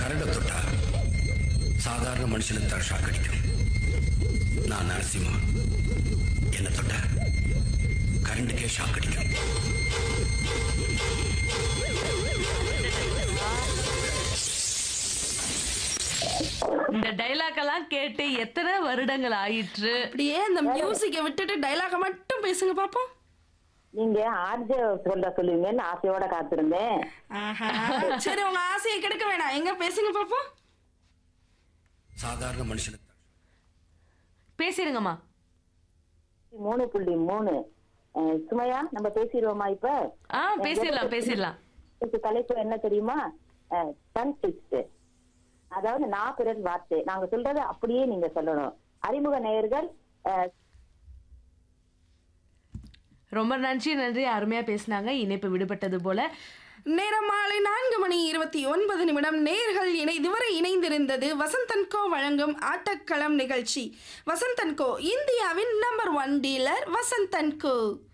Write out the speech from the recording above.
கரண்டை தொட்டா சாதாரண மனுஷனுக்கு தான் ஷாக் அடிக்கும் நான் நரசிம்மா என்ன தொட்டா கரண்டுக்கே ஷாக் அடிக்கும் இந்த டைலாக் எல்லாம் கேட்டு எத்தனை வருடங்கள் ஆயிற்று அப்படியே அந்த மியூசிக்கை விட்டுட்டு டைலாக மட்டும் பேசுங்க பாப்போம் நீங்க ஆர்ஜே சொல்ல சொல்லுவீங்கன்னு ஆசையோட காத்திருந்தேன் ஆஹா. சரி உங்க ஆசையை கெடுக்க வேணாம் எங்க பேசுங்க பாப்போம் சாதாரண மனுஷனுக்கு தான் பேசிருங்கம்மா மூணு புள்ளி மூணு அஹ், சுமையா நம்ம பேசிடுவோமா இப்ப ஆ பேசிடலாம் பேசிடலாம் இதுக்கு தலைப்பு என்ன தெரியுமா டங் ட்விஸ்ட் அதாவது நான் பிறர் வார்த்தை நாங்க சொல்றதை அப்படியே நீங்க சொல்லணும் அறிமுக நேயர்கள் அஹ், ரொம்ப நன்றி நன்றி அருமையா பேசினாங்க இணைப்பு விடுபட்டது போல நேரம் மாலை நான்கு மணி இருபத்தி ஒன்பது நிமிடம் நேர்கள் இணை இதுவரை இணைந்திருந்தது வசந்தன்கோ வழங்கும் ஆட்டக்களம் நிகழ்ச்சி வசந்தன்கோ இந்தியாவின் நம்பர் ஒன் டீலர் வசந்தன்கோ